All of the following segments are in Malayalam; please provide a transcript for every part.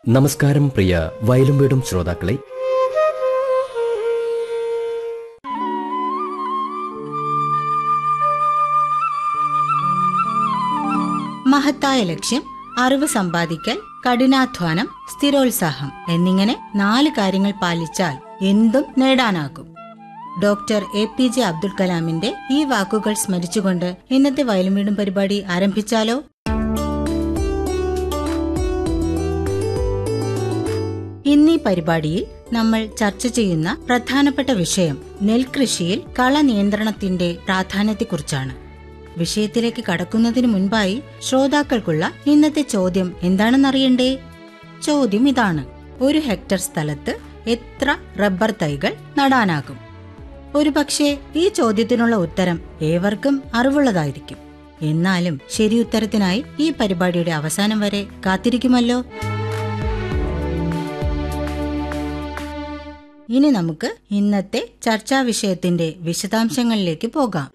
നമസ്കാരം പ്രിയ വയലും വീടും ശ്രോതാക്കളെ മഹത്തായ ലക്ഷ്യം അറിവ് സമ്പാദിക്കൽ കഠിനാധ്വാനം സ്ഥിരോത്സാഹം എന്നിങ്ങനെ നാല് കാര്യങ്ങൾ പാലിച്ചാൽ എന്തും നേടാനാകും doctor A P J Abdul കലാമിന്റെ ഈ വാക്കുകൾ സ്മരിച്ചുകൊണ്ട് ഇന്നത്തെ വയലും വീടും പരിപാടി ആരംഭിച്ചാലോ ഇന്നീ പരിപാടിയിൽ നമ്മൾ ചർച്ച ചെയ്യുന്ന പ്രധാനപ്പെട്ട വിഷയം നെൽകൃഷിയിൽ കള നിയന്ത്രണത്തിന്റെ പ്രാധാന്യത്തെക്കുറിച്ചാണ് വിഷയത്തിലേക്ക് കടക്കുന്നതിന് മുൻപായി ശ്രോതാക്കൾക്കുള്ള ഇന്നത്തെ ചോദ്യം എന്താണെന്നറിയണ്ടേ ചോദ്യം ഇതാണ് ഒരു ഹെക്ടർ സ്ഥലത്ത് എത്ര റബ്ബർ തൈകൾ നടാനാകും ഒരുപക്ഷെ ഈ ചോദ്യത്തിനുള്ള ഉത്തരം ഏവർക്കും അറിവുള്ളതായിരിക്കും എന്നാലും ശരി ഉത്തരത്തിനായി ഈ പരിപാടിയുടെ അവസാനം വരെ കാത്തിരിക്കുമല്ലോ ഇനി നമുക്ക് ഇന്നത്തെ ചർച്ചാ വിഷയത്തിന്റെ വിശദാംശങ്ങളിലേക്ക് പോകാം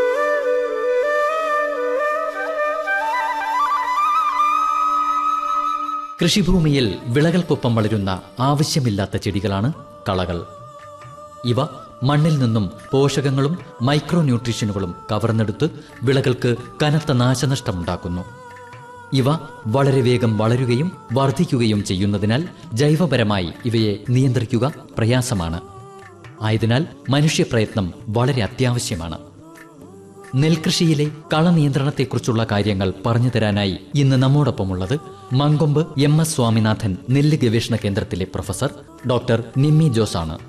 കൃഷിഭൂമിയിൽ വിളകൾക്കൊപ്പം വളരുന്ന ആവശ്യമില്ലാത്ത ചെടികളാണ് കളകൾ ഇവ മണ്ണിൽ നിന്നും പോഷകങ്ങളും മൈക്രോ ന്യൂട്രീഷനുകളും കവർന്നെടുത്ത് വിളകൾക്ക് കനത്ത നാശനഷ്ടമുണ്ടാക്കുന്നു ഇവ വളരെ വേഗം വളരുകയും വർദ്ധിക്കുകയും ചെയ്യുന്നതിനാൽ ജൈവപരമായി ഇവയെ നിയന്ത്രിക്കുക പ്രയാസമാണ് ആയതിനാൽ മനുഷ്യപ്രയത്നം വളരെ അത്യാവശ്യമാണ് നെൽകൃഷിയിലെ കളനിയന്ത്രണത്തെക്കുറിച്ചുള്ള കാര്യങ്ങൾ പറഞ്ഞു തരാനായി ഇന്ന് നമ്മോടൊപ്പമുള്ളത് മങ്കൊമ്പ് എം എസ് സ്വാമിനാഥൻ നെല്ല് ഗവേഷണ കേന്ദ്രത്തിലെ പ്രൊഫസർ ഡോക്ടർ നിമ്മി ജോസ് ആണ്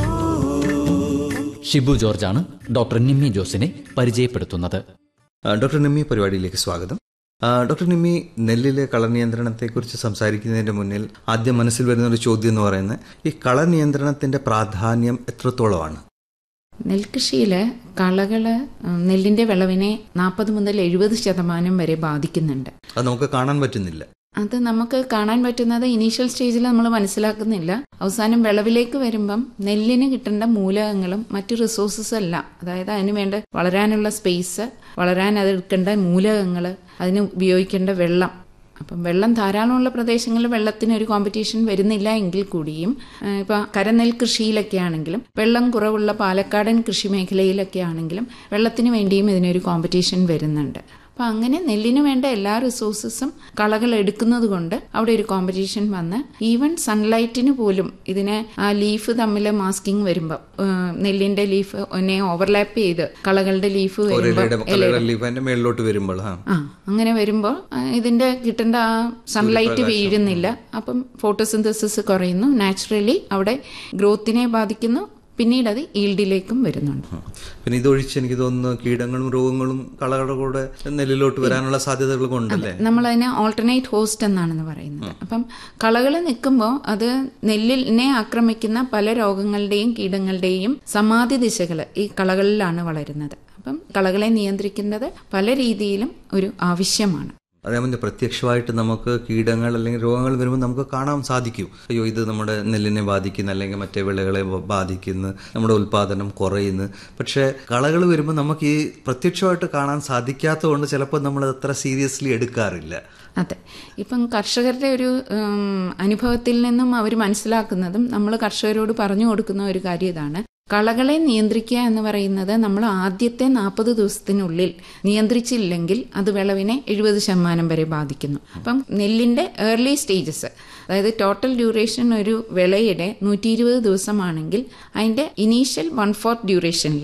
ഷിബു ജോർജാണ് ഡോക്ടർ നിമ്മി ജോസിനെ പരിചയപ്പെടുത്തുന്നത് ആ, ഡോക്ടർ നിമ്മി പരിപാടിയിലേക്ക് സ്വാഗതം ആ, ഡോക്ടർ നിമ്മി നെല്ലിലെ കളനിയന്ത്രണത്തെക്കുറിച്ച് സംസാരിക്കുന്നതിന്റെ മുന്നിൽ ആദ്യം മനസ്സിൽ വരുന്ന ഒരു ചോദ്യം എന്ന് പറയുന്നത് ഈ കളനിയന്ത്രണത്തിന്റെ പ്രാധാന്യം എത്രത്തോളമാണ് നെൽകൃഷിയിൽ കളകൾ നെല്ലിന്റെ വിളവിനെ നാൽപ്പത് മുതൽ എഴുപത് ശതമാനം വരെ ബാധിക്കുന്നുണ്ട് അത് നമുക്ക് കാണാൻ പറ്റുന്നില്ല അത് നമുക്ക് കാണാൻ പറ്റുന്നത് ഇനീഷ്യൽ സ്റ്റേജിൽ നമ്മൾ മനസ്സിലാക്കുന്നില്ല അവസാനം വിളവിലേക്ക് വരുമ്പം നെല്ലിന് കിട്ടേണ്ട മൂലകങ്ങളും മറ്റു റിസോഴ്സസ് എല്ലാം അതായത് അതിന് വേണ്ട വളരാനുള്ള സ്പേസ് വളരാൻ അത് എടുക്കേണ്ട മൂലകങ്ങൾ അതിന് ഉപയോഗിക്കേണ്ട വെള്ളം അപ്പം വെള്ളം ധാരാളമുള്ള പ്രദേശങ്ങളിൽ വെള്ളത്തിന് ഒരു കോമ്പറ്റീഷൻ വരുന്നില്ല എങ്കിൽ കൂടിയും ഏഹ് ഇപ്പൊ കരനെൽ കൃഷിയിലൊക്കെ ആണെങ്കിലും വെള്ളം കുറവുള്ള പാലക്കാടൻ കൃഷി മേഖലയിലൊക്കെ ആണെങ്കിലും വെള്ളത്തിന് വേണ്ടിയും ഇതിനൊരു കോമ്പറ്റീഷൻ വരുന്നുണ്ട് അപ്പം അങ്ങനെ നെല്ലിന് വേണ്ട എല്ലാ റിസോഴ്സസും കളകൾ എടുക്കുന്നത് കൊണ്ട് അവിടെ ഒരു കോമ്പറ്റീഷൻ വന്ന് ഈവൻ സൺലൈറ്റിന് പോലും ഇതിനെ ആ ലീഫ് തമ്മിൽ മാസ്കിങ് വരുമ്പോൾ നെല്ലിന്റെ ലീഫ് ഒന്നെ ഓവർലാപ്പ് ചെയ്ത് കളകളുടെ ലീഫ് ഒരിലയുടെ വരുമ്പോൾ കളയുടെ ലീഫ് അതിന്റെ മേളിലോട്ട് വരുമ്പോൾ ആ ആ അങ്ങനെ വരുമ്പോൾ ഇതിന്റെ കിട്ടേണ്ട ആ സൺലൈറ്റ് വീഴുന്നില്ല അപ്പം ഫോട്ടോസിന്തസിസ് കുറയുന്നു നാച്ചുറലി അവിടെ ഗ്രോത്തിനെ ബാധിക്കുന്നു പിന്നീട് അത് ഈൽഡിലേക്കും വരുന്നുണ്ട് പിന്നെ ഇതൊഴിച്ച് എനിക്ക് തോന്നുന്നു കീടങ്ങളും രോഗങ്ങളും കളകളുടെ കൂടെ നെല്ലിലോട്ട് വരാനുള്ള സാധ്യതകൾ ഉണ്ടല്ലേ നമ്മൾ അതിനെ ഓൾട്ടർനേറ്റ് ഹോസ്റ്റ് എന്നാണെന്ന് പറയുന്നത് അപ്പം കളകൾ നിൽക്കുമ്പോൾ അത് നെല്ലിനെ ആക്രമിക്കുന്ന പല രോഗങ്ങളുടെയും കീടങ്ങളുടെയും സമാധി ദിശകൾ ഈ കളകളിലാണ് വളരുന്നത് അപ്പം കളകളെ നിയന്ത്രിക്കുന്നത് പല രീതിയിലും ഒരു ആവശ്യമാണ് അതേപോലെ പ്രത്യക്ഷമായിട്ട് നമുക്ക് കീടങ്ങൾ അല്ലെങ്കിൽ രോഗങ്ങൾ വരുമ്പോൾ നമുക്ക് കാണാൻ സാധിക്കും അയ്യോ ഇത് നമ്മുടെ നെല്ലിനെ ബാധിക്കുന്നു അല്ലെങ്കിൽ മറ്റേ വിളകളെ ബ- ബാധിക്കുന്നു നമ്മുടെ ഉൽപാദനം കുറയുന്നു പക്ഷേ കളകൾ വരുമ്പോൾ നമുക്ക് ഈ പ്രത്യക്ഷമായിട്ട് കാണാൻ സാധിക്കാത്തതുകൊണ്ട് ചിലപ്പോൾ നമ്മൾ അത്ര സീരിയസ്ലി എടുക്കാറില്ല അതെ ഇപ്പം കർഷകരുടെ ഒരു ഉം, അനുഭവത്തിൽ നിന്നും അവർ മനസ്സിലാക്കുന്നതും നമ്മൾ കർഷകരോട് പറഞ്ഞു കൊടുക്കുന്ന ഒരു കാര്യം ഇതാണ് കളകളെ നിയന്ത്രിക്കുക എന്ന് പറയുന്നത് നമ്മൾ ആദ്യത്തെ നാൽപ്പത് ദിവസത്തിനുള്ളിൽ നിയന്ത്രിച്ചില്ലെങ്കിൽ അത് വിളവിനെ എഴുപത് ശതമാനം വരെ ബാധിക്കുന്നു അപ്പം നെല്ലിന്റെ ഏർലി സ്റ്റേജസ് അതായത് ടോട്ടൽ ഡ്യൂറേഷൻ ഒരു വിളയുടെ നൂറ്റി ഇരുപത് ദിവസമാണെങ്കിൽ അതിന്റെ ഇനീഷ്യൽ വൺ ഫോർത്ത് ഡ്യൂറേഷനിൽ